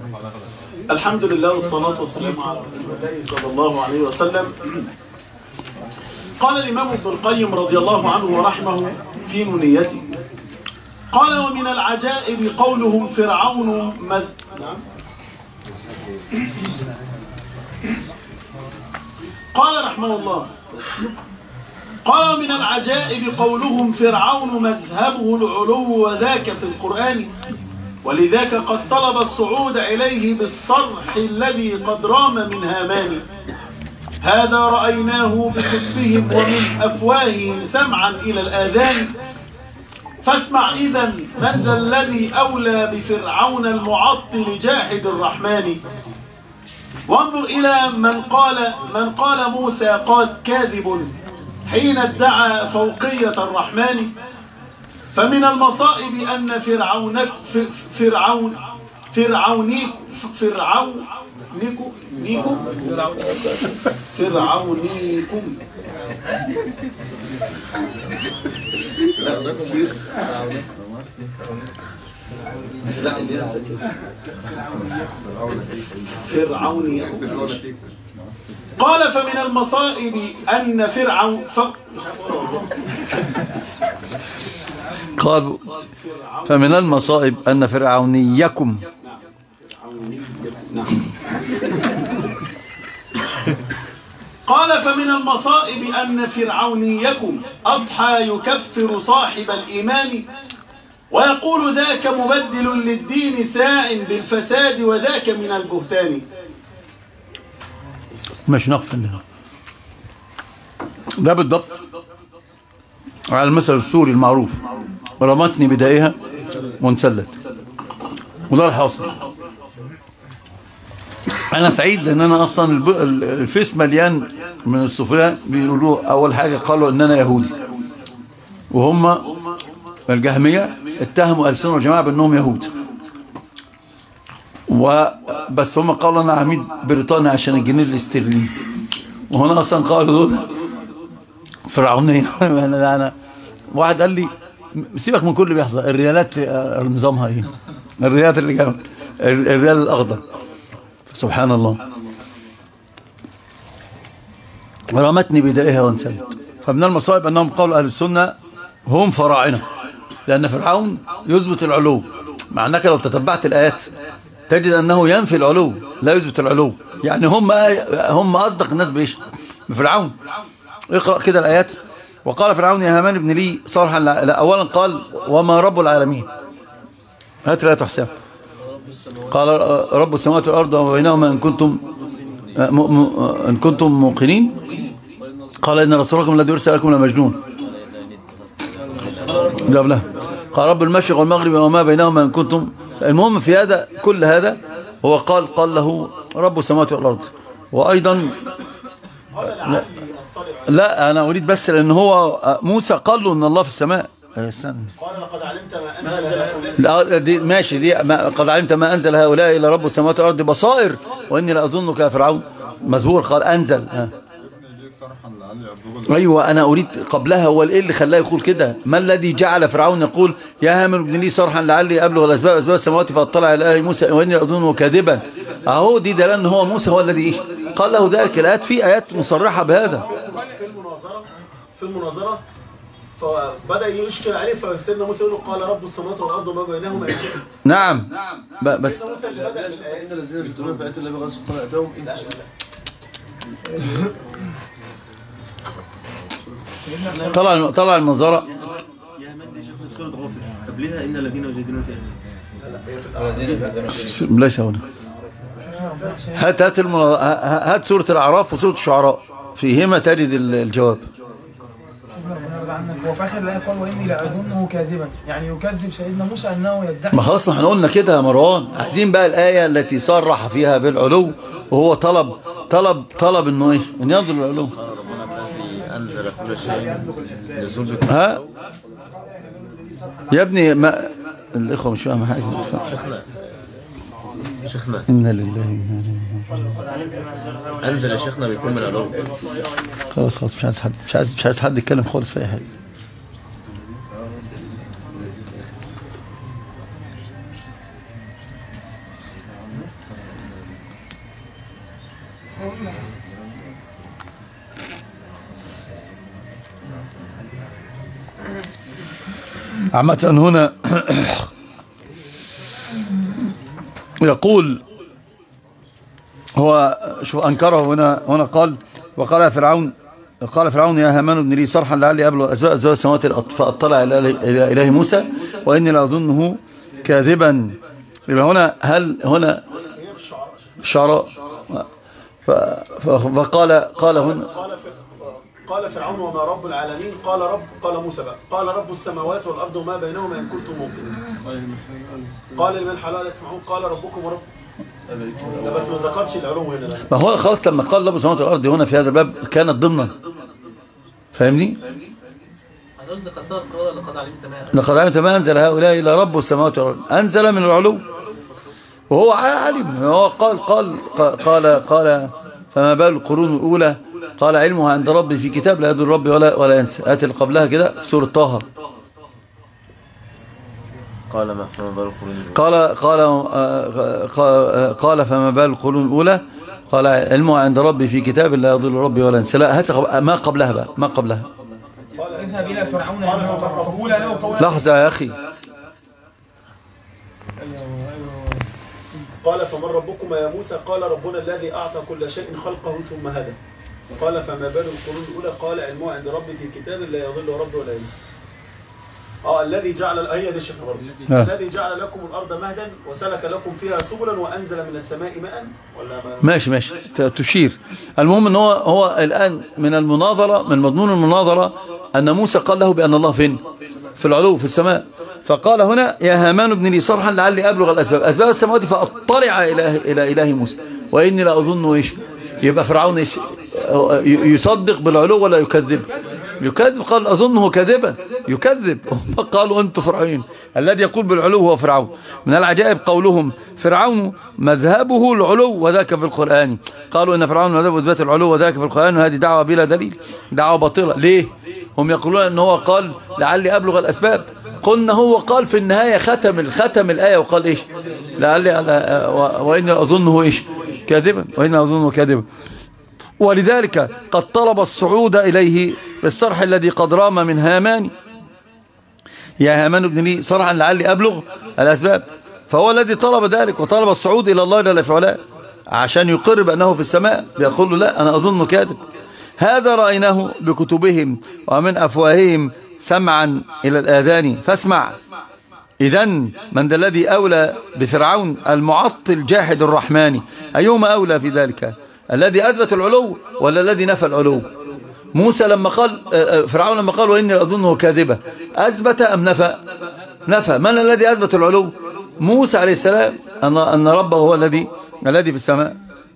الحمد لله والصلاة والسلام على رسول الله صلى الله عليه وسلم قال الإمام ابن القيم رضي الله عنه ورحمه في نونيته قال ومن العجائب قولهم فرعون مذ... نعم قال رحمه الله قال ومن العجائب قولهم فرعون مذهبه العلو وذاك في القرآن ولذاك قد طلب الصعود إليه بالصرح الذي قد رام من هامان هذا رأيناه بكتبهم ومن أفواههم سمعا إلى الآذان فاسمع إذا من ذا الذي أولى بفرعون المعطل جاحد الرحمن وانظر إلى من قال من قال موسى قد كاذب حين ادعى فوقية الرحمن فمن المصائب أن فرعون فرعون فرعونيك فرعون نيكو نيكو فرعونيكم لا اللي كده فرعوني قال فمن المصائب أن فرعون ف... قالوا فمن المصائب أن فرعونيكم نعم قال فمن المصائب أن فرعونيكم أضحى يكفر صاحب الإيمان ويقول ذاك مبدل للدين ساع بالفساد وذاك من البهتان مش نقف عندنا ده بالضبط على المثل السوري المعروف رمتني بدائها وانسلت وده الحاصل انا سعيد لان انا اصلا الب- ال- الفيس مليان من الصوفيه بيقولوا اول حاجه قالوا ان انا يهودي وهم الجهميه اتهموا السنه والجماعه بانهم يهود وبس هم قالوا انا عميد بريطانيا عشان الجنيه الاسترليني وهنا اصلا قالوا دول فرعونيه انا انا واحد قال لي سيبك من كل اللي بيحصل الريالات آه، نظامها ايه الريالات اللي جنب الريال الاخضر سبحان الله رمتني بدائها وانسلت فمن المصائب انهم قالوا اهل السنه هم فراعنه لان فرعون يثبت العلو مع انك لو تتبعت الايات تجد انه ينفي العلو لا يثبت العلو يعني هم هم اصدق الناس بايش بفرعون اقرا كده الايات وقال فرعون يا هامان ابن لي صالحا لا لا، اولا قال وما رب العالمين هات لا تحسب قال رب السماوات والارض وما بينهما ان كنتم م- م- ان كنتم موقنين قال ان رسولكم الذي ارسل لكم لمجنون جاب له قال رب المشرق والمغرب وما بينهما ان كنتم المهم في هذا كل هذا هو قال قال له رب السماوات والارض وايضا لا انا اريد بس لان هو موسى قال له ان الله في السماء استنى قال لقد علمت ما أنزل لكم لا دي ماشي دي ما قد علمت ما انزل هؤلاء الا رب السماوات والارض بصائر واني لاظنك يا فرعون مزبور قال انزل آه. ايوه انا اريد قبلها هو ايه اللي خلاه يقول كده ما الذي جعل فرعون يقول يا هامان ابن لي صرحا لعلي ابلغ الاسباب اسباب السماوات فاطلع الى اله موسى واني اظنه كاذبا اهو دي دلاله ان هو موسى هو الذي ايش قال له ذلك الايات في ايات مصرحه بهذا في المناظرة في المناظرة فبدأ يشكل عليه فسيدنا موسى يقول له قال رب السماوات والأرض وما بينهما إن كان نعم ب- بس موسى اللي بدأ الآية إن الذين يجدون في آيات الله بغير سلطان أتاهم إن طلع طلع المنظره يا مادي شيخنا في سورة غافر قبلها إن الذين يجادلون في آيات ليس هنا هات هات المنا... هات سورة الأعراف وسورة الشعراء فيهما تجد ال- الجواب هو في اخر الايه قال واني لاظنه كاذبا يعني يكذب سيدنا موسى انه يدعي ما خلاص ما احنا قلنا كده يا مروان عايزين بقى الآية التي صرح فيها بالعلو وهو طلب طلب طلب انه ايش ان ينظر للعلو أنزل كل شيء نزول بكم ها يا ابني ما الإخوة مش فاهم حاجة مش فاهم. شيخنا إنا لله وإنا إليه أنزل يا شيخنا بيكون من العلو خلاص خلاص مش عايز حد مش عايز مش عايز حد يتكلم خالص في أي حاجة عامة هنا يقول هو شو أنكره هنا هنا قال وقال يا فرعون قال فرعون يا هامان ابن لي صرحا لعلي أبلغ أسباب أسباب السماوات الأرض فأطلع إلى إلى إله موسى وإني لأظنه كاذبا يبقى هنا هل هنا الشعراء ف- ف- فقال قال هنا قال ف- قال فرعون وما رب العالمين قال رب قال موسى بقى قال رب السماوات والارض وما بينهما ان كنتم موقنين قال لمن حلال لا تسمعون قال ربكم ورب لا بس ما ذكرش العلوم هنا لا. ما هو خلاص لما قال رب السماوات والارض هنا في هذا الباب كانت ضمنا فاهمني حضرتك ذكرتها قال لقد علمت ما لقد علمت ما انزل هؤلاء الا رب السماوات والارض انزل من العلو وهو عالم هو قال قال قال قال فما بال القرون الاولى قال علمها عند ربي في كتاب لا يضر ربي ولا ولا ينسى هات اللي قبلها كده في سوره طه قال ما فما بال القرون الأولى. قال قال آه، قال- قال فما بال القرون الاولى قال علمها عند ربي في كتاب لا يضل ربي ولا ينسى لا هات قب- ما قبلها بقى ما قبلها اذهب الى فرعون انه فقول له قولا لحظه يا اخي قال فمن ربكما يا موسى قال ربنا الذي اعطى كل شيء خلقه ثم هدى قال فما بال القرون الاولى قال علمها عند ربي في كتاب لا يضل ربي ولا ينسى اه الذي جعل هي دي شيخنا برضه آه. الذي جعل لكم الارض مهدا وسلك لكم فيها سبلا وانزل من السماء ماء ولا ما ماشي ماشي ت- تشير المهم ان هو هو الان من المناظره من مضمون المناظره ان موسى قال له بان الله فين في العلو في السماء فقال هنا يا هامان ابن لي صرحا لعلي ابلغ الاسباب اسباب السماوات فاطلع الى الى اله موسى واني لاظن ايش يبقى فرعون ايش ي- يصدق بالعلو ولا يكذب يكذب قال اظنه كاذبا يكذب هم قالوا انتم فرعون الذي يقول بالعلو هو فرعون من العجائب قولهم فرعون مذهبه العلو وذاك في القرآن قالوا ان فرعون مذهبه اثبات العلو وذاك في القرآن وهذه دعوة بلا دليل دعوة باطلة ليه هم يقولون ان هو قال لعلي ابلغ الاسباب قلنا هو قال في النهاية ختم الختم الآية وقال ايش لعلي و- واني اظنه ايش كاذبا واني اظنه كاذبا ولذلك قد طلب الصعود إليه بالصرح الذي قد رام من هامان يا هامان ابن لي صرحا لعلي أبلغ الأسباب فهو الذي طلب ذلك وطلب الصعود إلى الله جل في علاه عشان يقر بأنه في السماء بيقول له لا أنا أظن كاذب هذا رأيناه بكتبهم ومن أفواههم سمعا إلى الآذان فاسمع إذا من ذا الذي أولى بفرعون المعطل جاحد الرحمن أيهما أولى في ذلك الذي أثبت العلو ولا الذي نفى العلو موسى لما قال آه، آه، فرعون لما قال وإني أظنه كاذبا أثبت أم نفى نفى من الذي أثبت العلو موسى عليه السلام أن أن ربه هو الذي الذي في السماء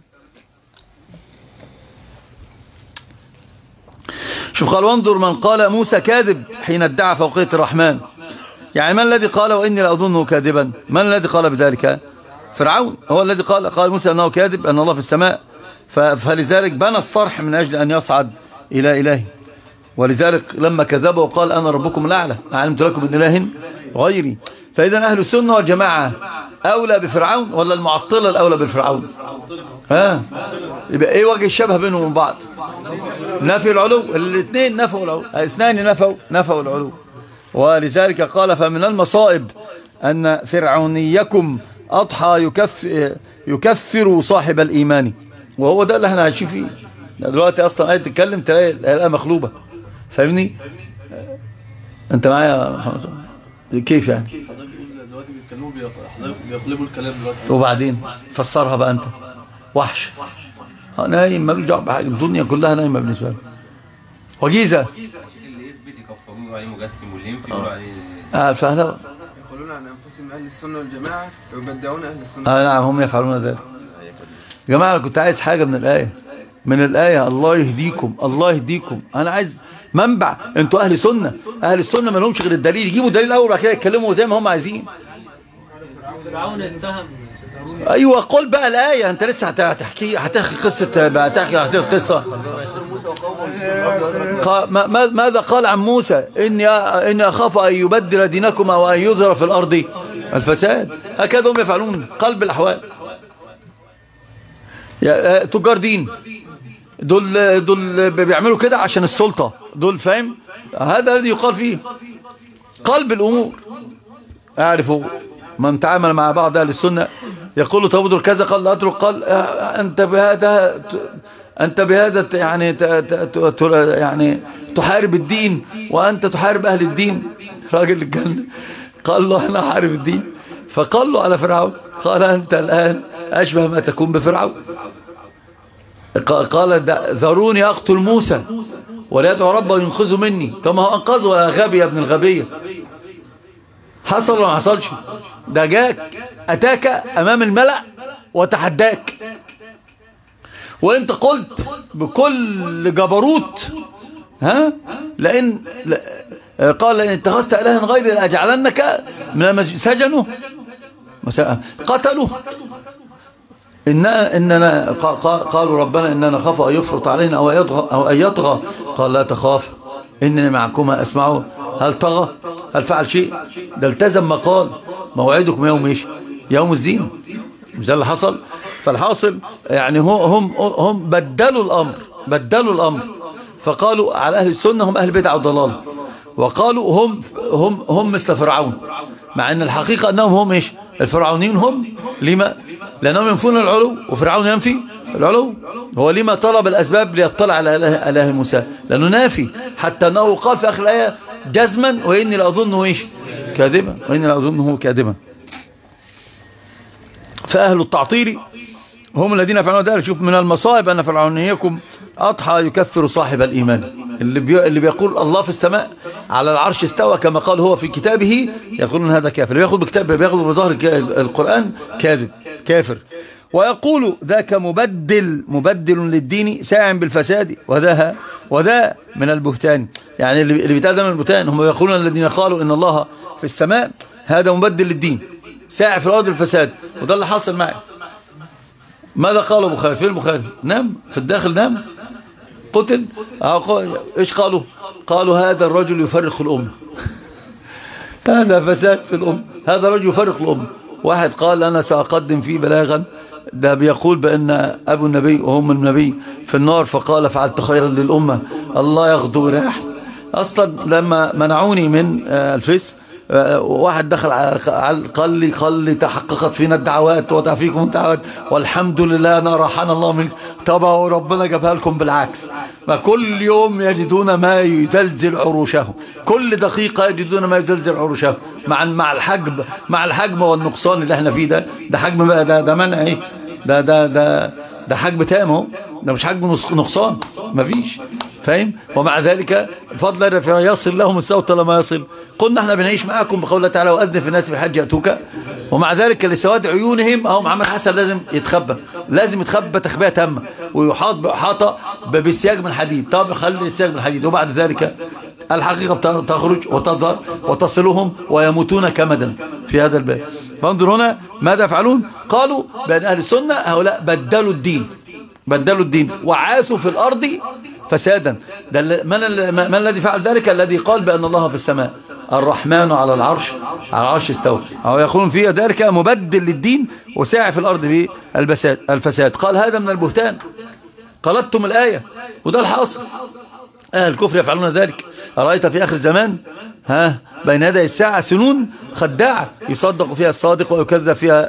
شوف قال وانظر من قال موسى كاذب حين ادعى فوقية الرحمن يعني من الذي قال وإني لأظنه كاذبا من الذي قال بذلك فرعون هو الذي قال قال موسى أنه كاذب أن الله في السماء ف- فلذلك بنى الصرح من أجل أن يصعد إلى إلهي ولذلك لما كذب وقال أنا ربكم الأعلى أعلمت لكم من إله غيري فإذا أهل السنة والجماعة أولى بفرعون ولا المعطلة الأولى بالفرعون ها يبقى إيه وجه الشبه بينهم وبين بعض نفي العلو الاثنين نفوا العلو الاثنان نفوا نفوا العلو ولذلك قال فمن المصائب أن فرعونيكم أضحى يكف يكفر صاحب الإيمان وهو ده اللي احنا عايشين فيه دلوقتي أصلا آية تتكلم تلاقي الآية مقلوبة فاهمني أنت معايا يا محمد كيف يعني حضرتك بتقول دلوقتي بيتكلموا بيق- حضرتك بيقلبوا الكلام دلوقتي وبعدين فسرها بقى أنت وحش آه، نايم ملوش دعوه بحاجه الدنيا كلها نايمه بالنسبه له وجيزه اللي يثبت يكفروه عليه مجسم واللي ينفي يقولوا عليه آه فهلا يقولون عن انفسهم اهل السنه والجماعه ويبدعون اهل السنه آه نعم هم يفعلون ذلك يا جماعه انا كنت عايز حاجه من الايه من الايه الله يهديكم الله يهديكم انا عايز منبع انتوا اهل سنه اهل السنه ما لهمش غير الدليل يجيبوا دليل الاول وبعد كده يتكلموا زي ما هم عايزين فرعون اتهم أستاذ هارون ايوه قول بقى الايه انت لسه هت- هتحكي هتحكي قصه بقى هتحكي هتحكي القصه قا- ما- ما- ماذا قال عن موسى إني, إني أخاف أن يبدل دينكم أو أن يظهر في الأرض الفساد هكذا هم يفعلون قلب الأحوال يا- آه، تجار دين دول دول بيعملوا كده عشان السلطة دول فاهم هذا الذي يقال فيه قلب الأمور أعرف من تعامل مع بعض أهل السنة يقول له تبدر كذا قال لا أترك قال آه، أنت بهذا أنت بهذا يعني يعني تحارب الدين وأنت تحارب أهل الدين راجل كان قال له أنا أحارب الدين فقال له على فرعون قال أنت الآن أشبه ما تكون بفرعون قال ذروني أقتل موسى وليدعو ربه ينقذه مني كما هو أنقذه يا غبي يا ابن الغبية حصل ولا ما حصلش ده جاك أتاك أمام الملأ وتحداك وانت قلت بكل جبروت ها لان قال لان اتخذت الها غيري لاجعلنك من سجنوا قتلوا إن إننا قالوا ربنا إننا نخاف أن يفرط علينا أو يطغى, أو أن يطغى قال لا تخاف إنني معكما أسمعه هل طغى هل فعل شيء ده التزم ما قال موعدكم يوم إيش يوم الزينة مش ده اللي حصل فالحاصل يعني هم هم بدلوا الأمر بدلوا الأمر فقالوا على أهل السنة هم أهل بدع وضلال وقالوا هم هم هم مثل فرعون مع أن الحقيقة أنهم هم إيش الفرعونيين هم لما لأنهم ينفون العلو وفرعون ينفي العلو هو لما طلب الأسباب ليطلع على إله موسى لأنه نافي حتى أنه قال في آخر الآية جزما وإني لأظنه إيش كاذبا وإني لأظنه كاذبا فأهل التعطيل هم الذين يفعلون ذلك شوف من المصائب أن فرعونيكم أضحى يكفر صاحب الإيمان اللي, بي... اللي بيقول الله في السماء على العرش استوى كما قال هو في كتابه يقولون هذا كافر اللي بياخذ بكتاب بياخذ بظهر القرآن كاذب كافر ويقول ذاك مبدل مبدل للدين ساع بالفساد وذا وذا من البهتان يعني اللي بيتقال ده من البهتان هم يقولون الذين قالوا إن الله في السماء هذا مبدل للدين ساع في الأرض الفساد وده اللي حاصل معي ماذا قالوا بخاري فين البخاري نام في الداخل نام قتل ايش قالوا قالوا هذا الرجل يفرق الأمة هذا فساد في الأمة هذا الرجل يفرق الأمة واحد قال أنا سأقدم فيه بلاغا ده بيقول بأن أبو النبي وهم النبي في النار فقال فعلت خيرا للأمة الله يغدو راح أصلا لما منعوني من آه، الفيس واحد دخل على قال لي قال لي تحققت فينا الدعوات وتفيكم الدعوات والحمد لله انا رحنا الله منك طب ربنا جابها لكم بالعكس فكل يوم يجدون ما يزلزل عروشه كل دقيقة يجدون ما يزلزل عروشه مع مع الحجم مع الحجم والنقصان اللي احنا فيه ده ده حجم بقى ده ده منع ايه ده ده ده ده حجم تام اهو ده مش حجم نقصان مفيش فاهم ومع ذلك فضل يصل لهم الصوت لما يصل قلنا احنا بنعيش معاكم بقول الله تعالى وأذن في الناس بالحج يأتوك ومع ذلك لسواد عيونهم اهو محمد حسن لازم يتخبى لازم يتخبى تخبئة تامة ويحاط بإحاطة بسياج من حديد طب خلي السياج من حديد وبعد ذلك الحقيقة تخرج وتظهر وتصلهم ويموتون كمدا في هذا الباب فانظر هنا ماذا يفعلون قالوا بأن أهل السنة هؤلاء بدلوا الدين بدلوا الدين وعاسوا في الأرض فسادا من, من الذي فعل ذلك الذي قال بأن الله في السماء الرحمن على العرش على العرش استوى أو يقولون فيه ذلك مبدل للدين وساعي في الأرض بالفساد قال هذا من البهتان قلدتم الآية وده الحاصل أهل الكفر يفعلون ذلك أرأيت في آخر الزمان ها بين يدي الساعة سنون خداعة يصدق فيها الصادق ويكذب فيها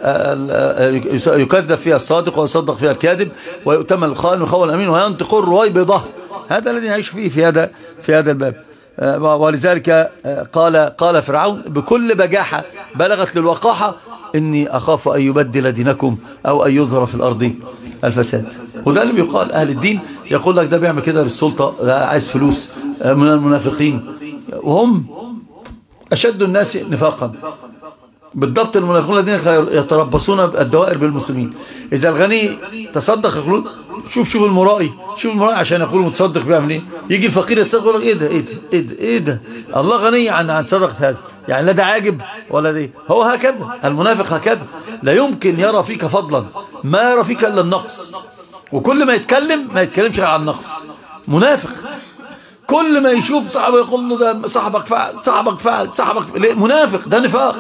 يكذب فيها الصادق ويصدق فيها الكاذب ويؤتمن الخائن ويخول الأمين وينطق الرويبضة هذا الذي نعيش فيه في هذا في هذا الباب آه، ولذلك آه، قال قال فرعون بكل بجاحة بلغت للوقاحة إني أخاف أن يبدل دينكم أو أن يظهر في الأرض الفساد وده اللي بيقال أهل الدين يقول لك ده بيعمل كده للسلطة عايز فلوس آه، من المنافقين وهم أشد الناس نفاقا بالضبط المنافقون الذين يتربصون الدوائر بالمسلمين إذا الغني تصدق يقولون شوف شوف المرائي شوف المرائي عشان يقول متصدق بيعمل ايه يجي الفقير يتصدق يقول لك ايه ده ايه ده ايه ده ايه ده الله غني عن عن صدقه هذا يعني لا ده عاجب ولا ده هو هكذا المنافق هكذا لا يمكن يرى فيك فضلا ما يرى فيك الا النقص وكل ما يتكلم ما يتكلمش عن النقص منافق كل ما يشوف صاحبه يقول له ده صاحبك فعل صاحبك فعل صاحبك منافق ده نفاق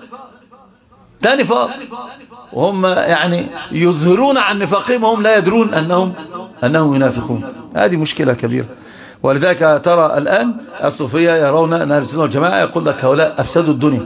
ده نفاق وهم يعني يظهرون عن نفاقهم وهم لا يدرون أنهم, أنهم ينافقون هذه مشكلة كبيرة ولذلك ترى الآن الصوفية يرون أن أهل السنة والجماعة يقول لك هؤلاء أفسدوا الدنيا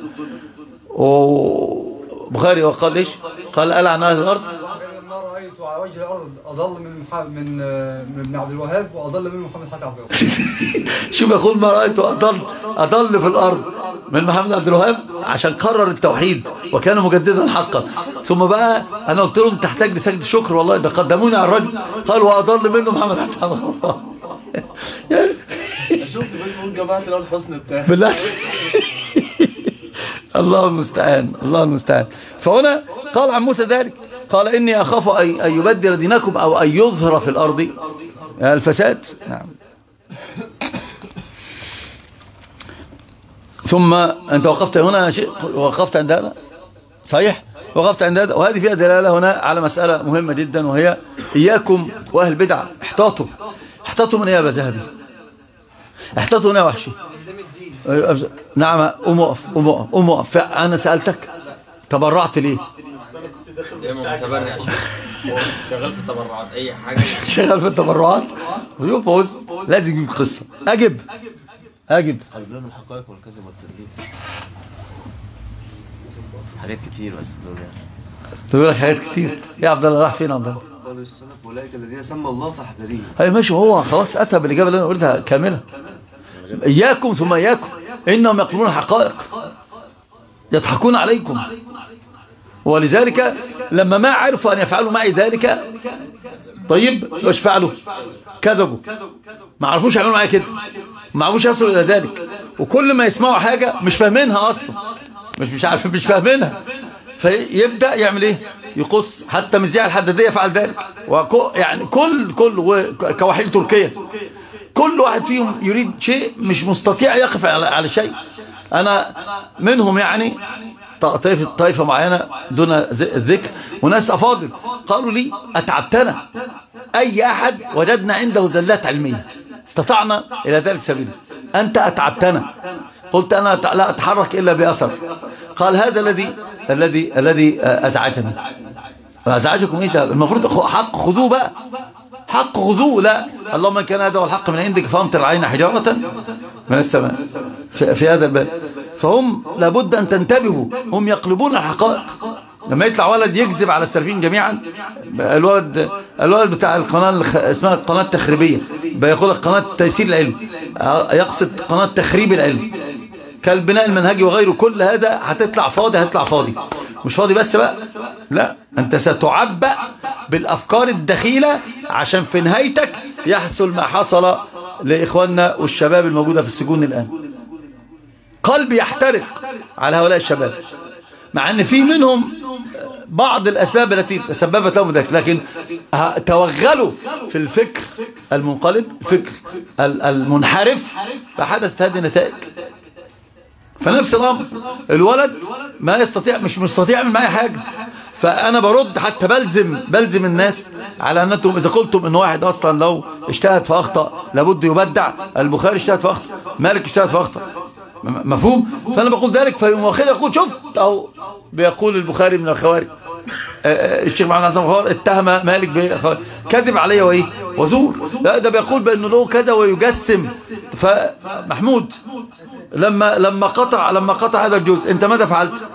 وبخاري وقال إيش قال ألعن أهل الأرض ما رأيت على وجه الأرض أضل من مح... من من ابن عبد الوهاب وأضل من محمد حسن عبد الوهاب شوف يقول ما رأيت أضل أضل في الأرض من محمد عبد الوهاب عشان قرر التوحيد وكان مجددا حقا ثم بقى أنا قلت لهم تحتاج لسجد شكر والله ده قدموني على الرجل قال وأضل منه محمد حسن عبد الوهاب يعني شفت بتقول جماعة الأرض حسن التاه بالله الله المستعان الله المستعان فهنا قال عن موسى ذلك قال إني أخاف أن أن يبدل دينكم أو أن يظهر في الأرض الفساد نعم ثم أنت وقفت هنا شيء وقفت عند هذا صحيح وقفت عند هذا وهذه فيها دلالة هنا على مسألة مهمة جدا وهي إياكم وأهل البدع احتاطوا احتاطوا من إيه يا أبا ذهبي احتاطوا من إيه يا وحشي نعم قوم اقف قوم اقف قوم اقف انا سالتك تبرعت ليه دايما متبرع عشان شغال في التبرعات اي حاجه شغال في التبرعات وشوف بص لازم يجيب قصه اجب اجب قلبنا الحقائق والكذب والتدليس حاجات كتير بس دول يعني تقول لك حاجات كتير يا عبد الله راح فين يا عبد الله قال النبي صلى الله عليه وسلم اولئك الذين سمى الله فاحذريه هي ماشي هو خلاص اتى بالاجابه اللي انا قلتها كامله اياكم ثم اياكم انهم يقولون الحقائق يضحكون عليكم ولذلك لما ما عرفوا ان يفعلوا معي ذلك طيب ايش فعلوا كذبوا ما عرفوش يعملوا معايا كده ما عرفوش يصلوا الى ذلك وكل ما يسمعوا حاجه مش فاهمينها اصلا مش مش عارفين مش فاهمينها فيبدا يعمل ايه يقص حتى مذياع الحداديه فعل ذلك وكو يعني كل كل كواحيل تركيا كل واحد فيهم يريد شيء مش مستطيع يقف على على شيء انا منهم يعني طائفه طائفه معينه دون الذكر وناس افاضل قالوا لي اتعبتنا اي احد وجدنا عنده زلات علميه استطعنا الى ذلك سبيلا انت اتعبتنا قلت انا لا اتحرك الا باثر قال هذا الذي الذي الذي ازعجني ازعجكم ايه ده المفروض حق خذوه بقى حق خذوه لا اللهم ان كان هذا هو الحق من عندك فامطر علينا حجاره من السماء في, في هذا الباب فهم لابد ان تنتبهوا هم يقلبون الحقائق لما يطلع ولد يكذب على السلفيين جميعا الولد الولد بتاع القناه اسمها القناه التخريبيه بيقول لك قناه تيسير العلم يقصد قناه تخريب العلم كالبناء المنهجي وغيره كل هذا هتطلع فاضي هتطلع فاضي مش فاضي بس بقى لا انت ستعبأ بالافكار الدخيلة عشان في نهايتك يحصل ما حصل لاخواننا والشباب الموجودة في السجون الان قلبي يحترق على هؤلاء الشباب مع ان في منهم بعض الاسباب التي تسببت لهم ذلك لكن توغلوا في الفكر المنقلب الفكر المنحرف فحدثت هذه النتائج فنفس الامر الولد ما يستطيع مش مستطيع يعمل معايا حاجه فانا برد حتى بلزم بلزم الناس على انكم اذا قلتم ان واحد اصلا لو اجتهد فاخطا لابد يبدع البخاري اجتهد فاخطا مالك اجتهد فاخطا مفهوم فانا بقول ذلك فيقوم واخد يقول شوف اهو بيقول البخاري من الخوارج الشيخ محمد حسن غفار اتهم مالك بالخوارج كذب عليه وايه وزور لا ده بيقول بانه له كذا ويجسم فمحمود لما لما قطع لما قطع هذا الجزء انت ماذا فعلت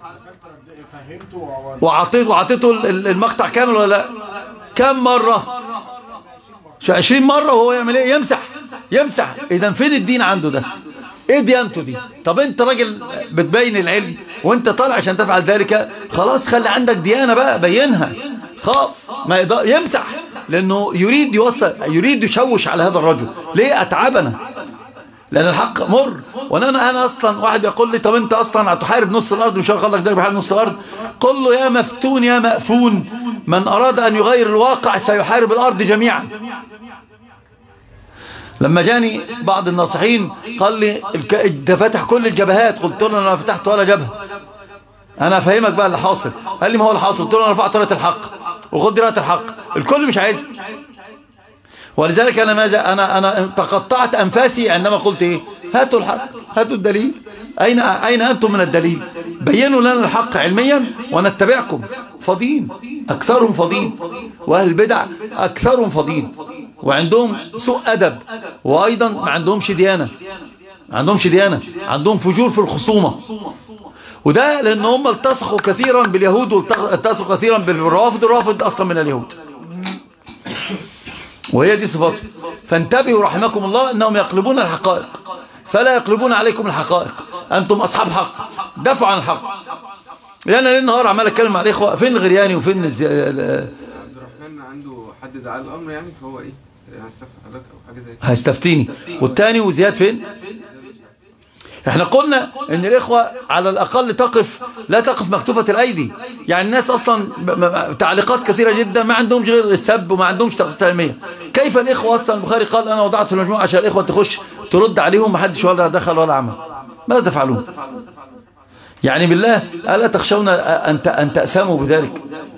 وعطيته وعطيته المقطع كامل ولا لا كم مرة شو 20 مرة وهو يعمل ايه يمسح يمسح اذا فين الدين عنده ده ايه ديانته دي طب انت راجل بتبين العلم وانت طالع عشان تفعل ذلك خلاص خلي عندك ديانة بقى بينها خاف ما يقدر يمسح لانه يريد يوصل يريد يشوش على هذا الرجل ليه اتعبنا لان الحق مر وانا انا اصلا واحد يقول لي طب انت اصلا هتحارب نص الارض مش هقول لك ده بحارب نص الارض قل له يا مفتون يا مأفون من اراد ان يغير الواقع سيحارب الارض جميعا لما جاني بعض الناصحين قال لي انت فاتح كل الجبهات قلت له انا ما فتحت ولا جبهه انا افهمك بقى اللي حاصل قال لي ما هو اللي حاصل قلت له انا رفعت رايه الحق وخد رايه الحق الكل مش عايز ولذلك انا ماذا انا انا تقطعت انفاسي عندما قلت ايه هاتوا الحق هاتوا الدليل اين اين انتم من الدليل بينوا لنا الحق علميا ونتبعكم فاضيين اكثرهم فاضيين واهل البدع اكثرهم فاضيين وعندهم سوء أدب وأيضا ما عندهمش ديانة ما عندهمش ديانة عندهم فجور في الخصومة وده لأن هم التصقوا كثيرا باليهود والتصقوا كثيرا بالروافض الروافض أصلا من اليهود وهي دي صفاته فانتبهوا رحمكم الله أنهم يقلبون الحقائق فلا يقلبون عليكم الحقائق أنتم أصحاب حق دفعوا عن الحق لأن ليل نهار عمال أتكلم مع الإخوة فين الغرياني وفين الزي... عبد الرحمن عنده حد دعا الأمر يعني فهو إيه هيستفتح لك أو حاجة زي كده هيستفتيني والتاني وزياد فين احنا قلنا ان الاخوة على الاقل تقف لا تقف مكتوفة الايدي يعني الناس اصلا تعليقات كثيرة جدا ما عندهمش غير السب وما عندهمش تقصير علمية كيف الاخوة اصلا البخاري قال انا وضعت في المجموعة عشان الاخوة تخش ترد عليهم ما حدش ولا دخل ولا عمل ماذا تفعلون يعني بالله ألا تخشون أن أن تأسموا بذلك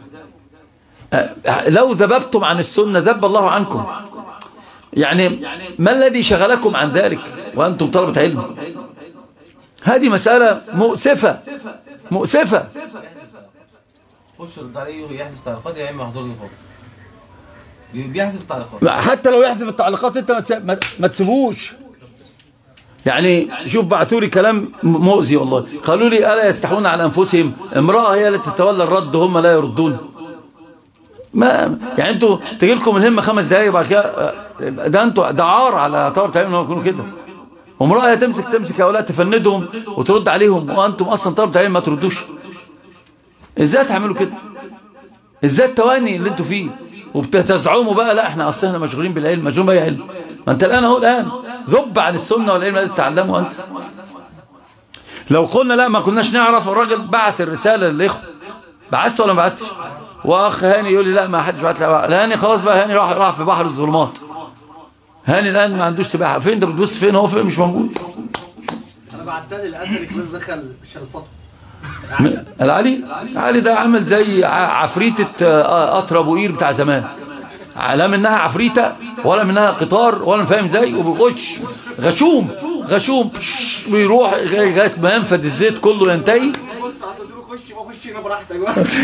لو ذببتم عن السنة ذب الله عنكم يعني ما الذي شغلكم عن ذلك وأنتم طلبة علم هذه مسألة مؤسفة مؤسفة خش رد عليه يحذف تعليقات يا اما يحظرني خالص بيحذف التعليقات حتى لو يحذف التعليقات انت ما تسيبوش يعني شوف بعثوا لي كلام مؤذي والله قالوا لي ألا يستحون على أنفسهم امرأة هي التي تتولى الرد هم لا يردون ما يعني انتوا تجي لكم الهمة خمس دقايق بعد كده ده انتوا ده عار على طلبة العلم انهم يكونوا كده وامرأة تمسك تمسك هؤلاء تفندهم وترد عليهم وانتم اصلا طلبة العلم ما تردوش ازاي تعملوا كده ازاي التواني اللي انتوا فيه وبتزعموا بقى لا احنا اصلا احنا مشغولين بالعلم مشغولين باي علم ما انت الان اهو الان ذب عن السنه والعلم الذي تتعلمه انت لو قلنا لا ما كناش نعرف الراجل بعث الرساله للاخوه بعثت ولا ما بعثتش واخ هاني يقول لي لا ما حدش بعت لا هاني خلاص بقى هاني راح راح في بحر الظلمات هاني الان ما عندوش سباحه فين انت بتبص فين هو فين مش موجود انا بعتها للازهري كمان دخل شلفته العلي العلي ده عامل زي عفريتة قطر ابو قير بتاع زمان لا منها عفريتة ولا منها قطار ولا فاهم ازاي وبيخش غشوم غشوم ويروح لغايه ما ينفد الزيت كله ينتهي خش خش هنا براحتك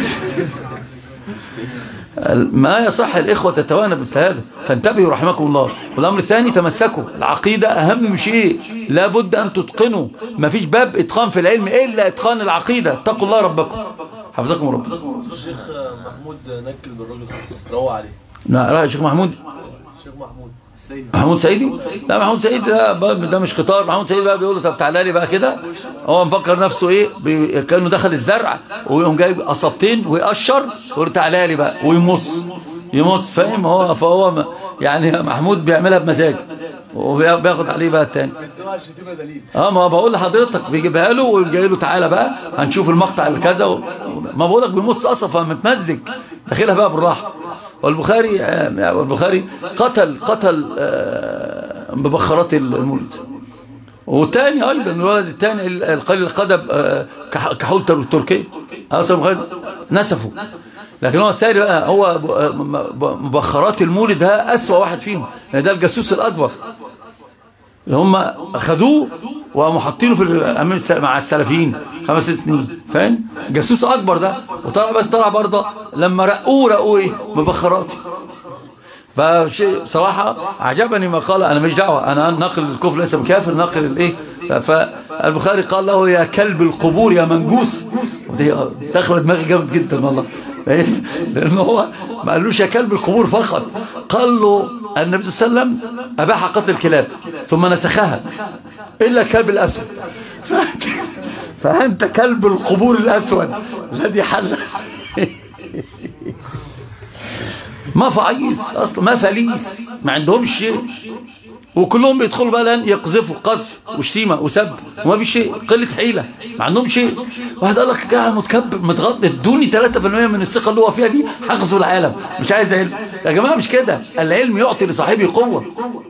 ما يصح الإخوة تتوانى مثل هذا فانتبهوا رحمكم الله والأمر الثاني تمسكوا العقيدة أهم شيء لابد أن تتقنوا ما فيش باب إتقان في العلم إلا إتقان العقيدة اتقوا الله ربكم حفظكم ربكم الشيخ محمود نكل بالراجل خالص روى عليه لا لا الشيخ محمود الشيخ محمود السيد محمود سيدي لا محمود سيدي ده ده مش قطار محمود سيدي بقى بيقول له طب تعالى لي بقى كده هو مفكر نفسه ايه بي... كانه دخل الزرع ويقوم جايب قصبتين ويقشر ويقول تعالى لي بقى ويمص يمص فاهم هو فهو يعني محمود بيعملها بمزاج وبياخد عليه بقى التاني اه ما بقول لحضرتك بيجيبها له وجاي له تعالى بقى هنشوف المقطع الكذا و... ما بقول لك بيمص اصلا فمتمزج داخلها بقى بالراحه والبخاري والبخاري قتل قتل ببخرات المولد والثاني ايضا الولد الثاني القليل القدب كحول تركيا اصلا البخاري نسفه لكن هو الثاني بقى هو مبخرات المولد ده اسوأ واحد فيهم لان ده الجاسوس الاكبر هم اخذوه وقاموا حاطينه في مع السلفيين خمس ست سنين فاهم جاسوس اكبر ده وطلع بس طلع برضه لما رقوه رقوه ايه مبخرات فشيء بصراحة عجبني ما قال أنا مش دعوة أنا نقل الكفر ليس بكافر نقل الإيه فالبخاري قال له يا كلب القبور يا منجوس دخل دماغي جامد جدا والله لأن هو ما قالوش يا كلب القبور فقط قال له النبي صلى الله عليه وسلم أباح قتل الكلاب ثم نسخها إلا الكلب الأسود فأنت كلب القبور الأسود الذي حل ما فعيص أصلا ما فليس ما عندهمش شيء وكلهم بيدخلوا بقى الان يقذفوا قذف وشتيمه وسب وما في شيء قله حيله ما عندهم شيء واحد قال لك قاعد متكبر متغطى ادوني 3% من الثقه اللي هو فيها دي هغزو العالم مش عايز علم يا جماعه مش كده العلم يعطي لصاحبه قوه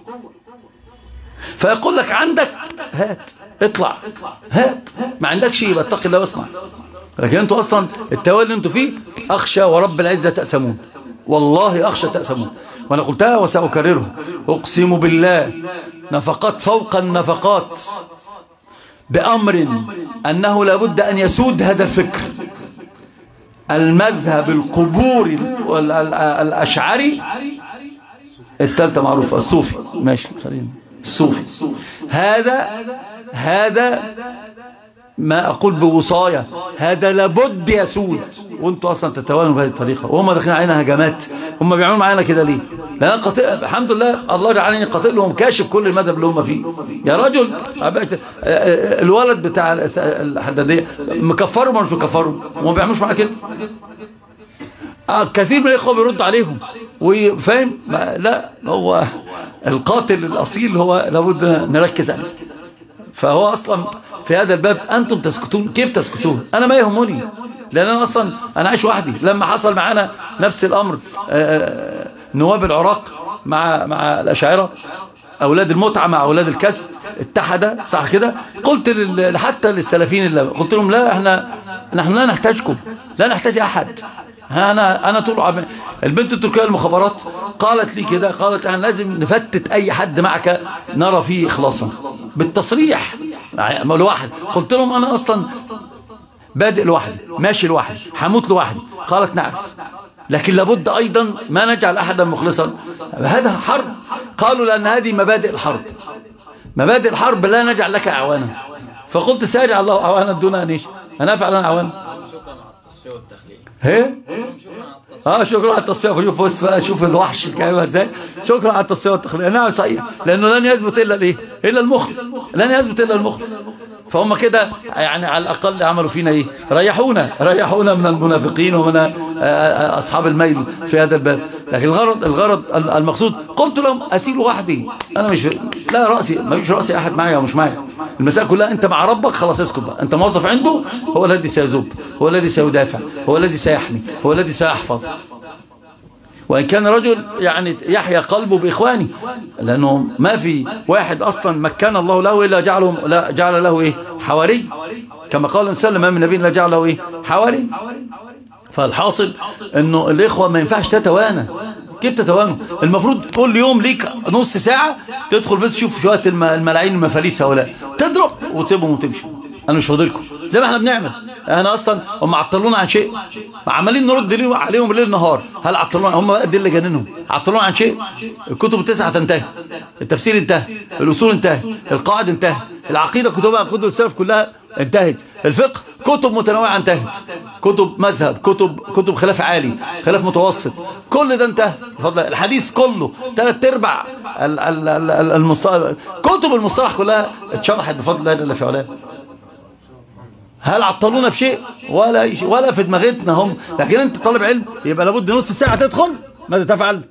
فيقول لك عندك هات اطلع هات ما عندكش يبقى اتق الله واسمع لكن انتوا اصلا التوالي اللي انتوا فيه اخشى ورب العزه تأسمون والله اخشى تأسمون وانا قلتها وسأكررها اقسم بالله نفقات فوق النفقات بأمر أنه لابد أن يسود هذا الفكر المذهب القبوري الأشعري التالتة معروفة الصوفي ماشي خلينا الصوفي هذا هذا ما أقول بوصاية هذا لابد يسود وانتوا أصلا تتوانوا بهذه الطريقة وهم داخلين علينا هجمات هم بيعملوا معانا كده ليه لأن قطيع الحمد لله الله جعلني قاتل لهم كاشف كل المذهب اللي هم فيه يا رجل أبقت- الولد بتاع الحدادية مكفرهم ولا مش مكفرهم وما بيعملوش معاه كده آه كثير من الإخوة بيرد عليهم وفاهم ما- لا هو القاتل الأصيل هو لابد نركز عليه فهو أصلا في هذا الباب أنتم تسكتون كيف تسكتون أنا ما يهمني لأن أنا أصلا أنا عايش وحدي لما حصل معانا نفس الأمر آه، نواب العراق مع مع الأشاعرة أولاد المتعة مع أولاد الكسب اتحد صح كده قلت لل- حتى للسلفيين اللي قلت لهم لا احنا نحن لا نحتاجكم لا نحتاج أحد انا انا طول عم... البنت التركيه المخابرات قالت لي كده قالت احنا لازم نفتت اي حد معك نرى فيه اخلاصا بالتصريح يعني لوحد قلت لهم انا اصلا بادئ لوحدي ماشي لوحدي هموت لوحدي قالت نعرف لكن لابد ايضا ما نجعل احدا مخلصا هذا حرب قالوا لان هذه مبادئ الحرب مبادئ الحرب لا نجعل لك اعوانا فقلت سيجعل الله اعوانا دون ان ايش انا فعلا اعوان شكرا على التصفيه والتخليق ايه اه شكرا على التصفيه شوف بص بقى شوف الوحش الكلمه ازاي شكرا على التصفيه والتخليق نعم صحيح لانه لن يثبت الا الايه الا المخلص لن يثبت الا المخلص فهم كده يعني على الاقل عملوا فينا ايه ريحونا ريحونا من المنافقين ومن آه، آه، اصحاب الميل في هذا الباب لكن الغرض الغرض المقصود قلت لهم اسير وحدي انا مش لا راسي ما فيش راسي احد معايا ومش معايا المساله كلها انت مع ربك خلاص اسكت بقى انت موظف عنده هو الذي سيذوب هو الذي سيدافع هو الذي سيحمي هو الذي سيحفظ وإن كان رجل يعني يحيا قلبه بإخوانه لأنه ما في واحد أصلا مكن الله له إلا جعله لا جعل له إيه حواري كما قال النبي صلى الله عليه وسلم ما من نبي إلا جعل له إيه حواري فالحاصل أنه الإخوة ما ينفعش تتوانى كيف تتوانوا المفروض كل يوم ليك نص ساعة تدخل بس تشوف شوية الم- الملاعين المفاليس هؤلاء تضرب وتسيبهم وتمشي أنا مش فاضلكم زي ما احنا بنعمل احنا اصلا هم عطلونا عن شيء عمالين نرد ليه عليهم ليل نهار هل عطلونا هم بقى دي اللي جننهم عطلونا عن شيء الكتب التسعه تنتهي التفسير انتهى الاصول انتهى القواعد انتهى العقيده كتبها كتب السلف كلها انتهت الفقه كتب متنوعه انتهت كتب مذهب كتب كتب خلاف عالي خلاف متوسط كل ده انتهى بفضل الحديث كله ثلاث ارباع ال- ال- ال- ال- المصطلح كتب المصطلح كلها اتشرحت بفضل الله جل في علاه هل عطلونا في شيء ولا شيء ولا في دماغتنا هم لكن انت طالب علم يبقى لابد نص ساعة تدخل ماذا تفعل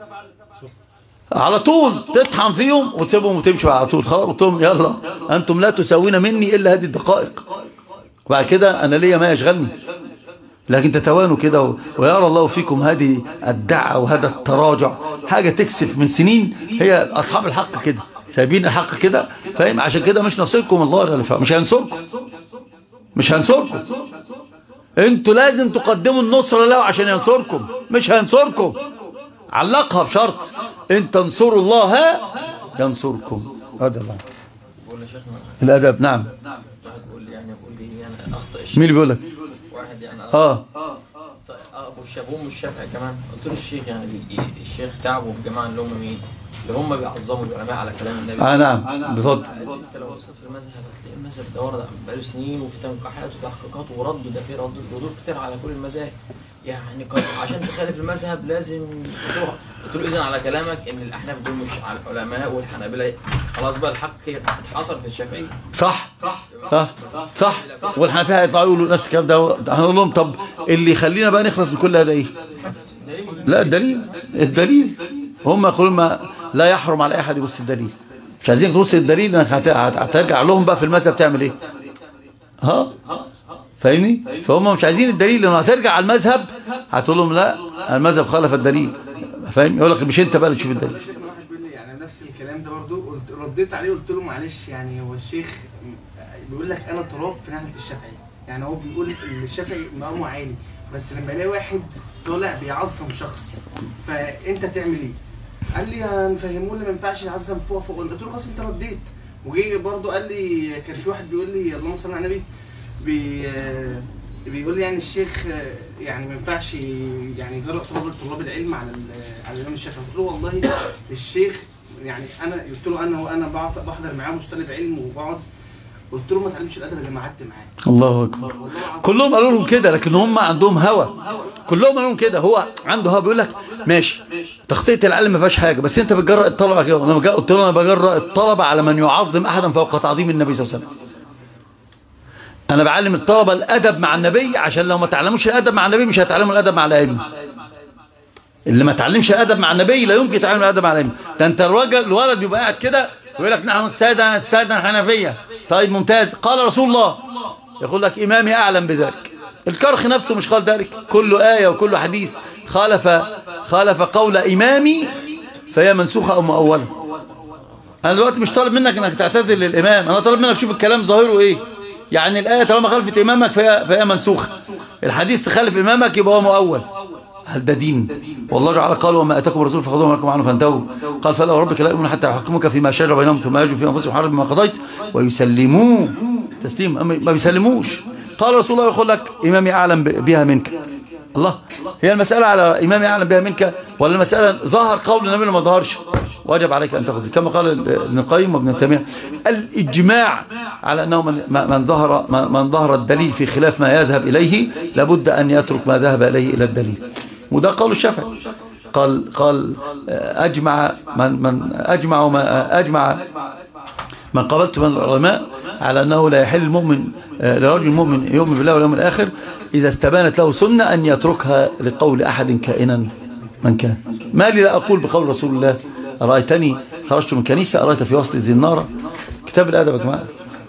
على طول تطحن فيهم وتسيبهم وتمشي على طول خلاص قلت لهم يلا انتم لا تساوون مني الا هذه الدقائق وبعد كده انا ليا ما يشغلني لكن تتوانوا كده و- ويرى الله فيكم هذه الدعة وهذا التراجع حاجة تكسف من سنين هي أصحاب الحق كده سايبين الحق كده فاهم عشان كده مش نصيركم الله جل في علاه. مش هينصركم مش هينصركم انتوا لازم تقدموا النصر له عشان ينصركم مش هينصركم علقها بشرط ان تنصروا الله ينصركم هذا الله بقول لشيخنا الادب نعم واحد بيقول لي يعني بيقول لي انا اخطا مين الشيخ اللي بيقول لك واحد يعني اه طيب ابو الشافعي ام الشافعي كمان قلت له الشيخ يعني بي... الشيخ كعب والجماعه اللي هم مين؟ اللي هم بيعظموا العلماء على كلام النبي اه نعم بفضل قال لي انت لو بصيت في المذهب هتلاقي المذهب ده ورد بقاله سنين وفي تنقيحات وتحقيقات ورد ده في رد ردود كتير على كل المذاهب يعني قد- عشان تخالف المذهب لازم تروح قلت له اذا على كلامك ان الاحناف دول مش على العلماء والحنابله خلاص بقى الحق اتحصر في الشافعي صح صح صح والحنفيه هيطلعوا يقولوا نفس الكلام ده هنقول لهم طب اللي يخلينا بقى نخلص من كل هذا ايه لا الدليل الدليل هم يقولون ما لا يحرم على اي احد يبص الدليل مش عايزين تبص الدليل انك هت- هت- هترجع لهم بقى في المذهب تعمل ايه ها فاهمني فهم مش عايزين الدليل لانه هترجع على المذهب هتقول لهم لا المذهب خالف الدليل فاهم يقول لك مش انت بقى اللي تشوف الدليل شيخنا واحد بيقول لي يعني نفس الكلام ده برضه قلت رديت عليه قلت له معلش يعني هو الشيخ بيقول لك انا تراب في ناحيه الشافعي يعني هو بيقول ان الشافعي مقامه عالي بس لما الاقي واحد طالع بيعظم شخص فانت تعمل ايه؟ قال لي هنفهموه اللي ما ينفعش يعظم فوق فوق قلت له خلاص انت رديت وجي برضه قال لي كان في واحد بيقول لي اللهم صل على النبي بي بيقول يعني الشيخ آه، يعني ما ينفعش يعني يجرأ طلاب طلاب العلم على ال- على الامام الشافعي قلت له والله الشيخ يعني انا قلت له انا وانا بقعد- بحضر معاه مش طالب علم وبقعد قلت له ما تعلمش الادب الا لما قعدت معاه الله اكبر كلهم قالوا لهم كده لكن هم عندهم هوى كلهم قالوا لهم كده هو عنده هوى بيقول لك ماشي تخطيط العلم ما فيهاش حاجه بس انت بتجرأ الطلبه على كده انا بجرأ- قلت له انا بجرأ الطلبه على من يعظم احدا فوق تعظيم النبي صلى الله عليه وسلم انا بعلم الطلبه الادب مع النبي عشان لو ما تعلموش الادب مع النبي مش هيتعلموا الادب مع الائمه اللي ما تعلمش الادب مع النبي لا يمكن يتعلم الادب مع الائمه ده انت الراجل الولد بيبقى قاعد كده ويقول لك نحن الساده الساده الحنفيه طيب ممتاز قال رسول الله يقول لك امامي اعلم بذلك الكرخ نفسه مش قال ذلك كله ايه وكله حديث خالف خالف قول امامي فهي منسوخه او مؤوله انا دلوقتي مش طالب منك انك تعتذر للامام انا طالب منك تشوف الكلام ظاهره ايه يعني الايه طالما خالفت امامك فهي, فهي منسوخه الحديث تخالف امامك يبقى هو مؤول هل ده دين والله تعالى قال وما اتاكم الرسول فخذوه وما نهاكم عنه فانتهوا قال فلا وربك لا يؤمنون حتى يحكموك فيما شجر بينهم ثم يجوا في انفسهم حرب بما قضيت ويسلموا تسليم أما ما بيسلموش قال رسول الله يقول لك امامي اعلم ب- بها منك الله هي المسألة على إمامي أعلم بها منك ولا المسألة ظهر قول النبي ولا ما ظهرش واجب عليك أن تأخذ كما قال ابن القيم وابن تيمية الإجماع على أنه من, من ظهر من ظهر الدليل في خلاف ما يذهب إليه لابد أن يترك ما ذهب إليه إلى الدليل وده قول الشافعي قال قال أجمع من من أجمع ما أجمع من قابلت من العلماء على أنه لا يحل المؤمن آه، لرجل مؤمن يؤمن بالله واليوم الآخر إذا استبانت له سنة أن يتركها لقول أحد كائنا من كان ما لي لا أقول بقول رسول الله رأيتني خرجت من كنيسة أرأيت في وسط ذي النار كتاب الأدب يا جماعة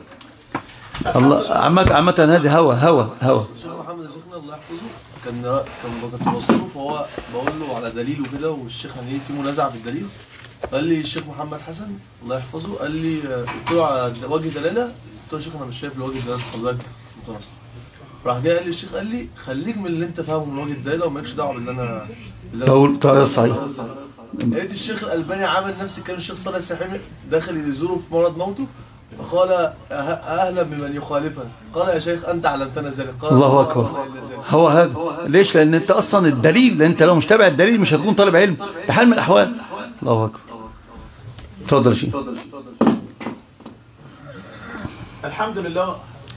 الله عامة عامة هذه هوى هوى هوى الشيخ محمد شيخنا الله يحفظه كان را- كان كنت بوصله فهو بقول له على دليل وكده والشيخ يعني في منازعه في الدليل قال لي الشيخ محمد حسن الله يحفظه قال لي آه، قلت له على د- وجه دلاله قلت له يا شيخ انا مش شايف الوجه دلاله حضرتك متناصح راح جاي قال لي الشيخ قال لي خليك من اللي انت فاهمه من وجه الدلاله ومالكش دعوه باللي انا باللي أنا بقول طيب صحيح لقيت الشيخ الألباني عامل نفس الكلام الشيخ صالح السحيمي داخل يزوره في مرض موته فقال أه- أهلا بمن يخالفنا قال يا شيخ أنت علمتنا ذلك قال الله وما أكبر أردنا إلا ذلك. هو هذا ليش لأن أنت أصلا الدليل أنت لو مش تابع الدليل مش هتكون طالب علم بحال من الأحوال الله أكبر تفضل شيء الحمد لله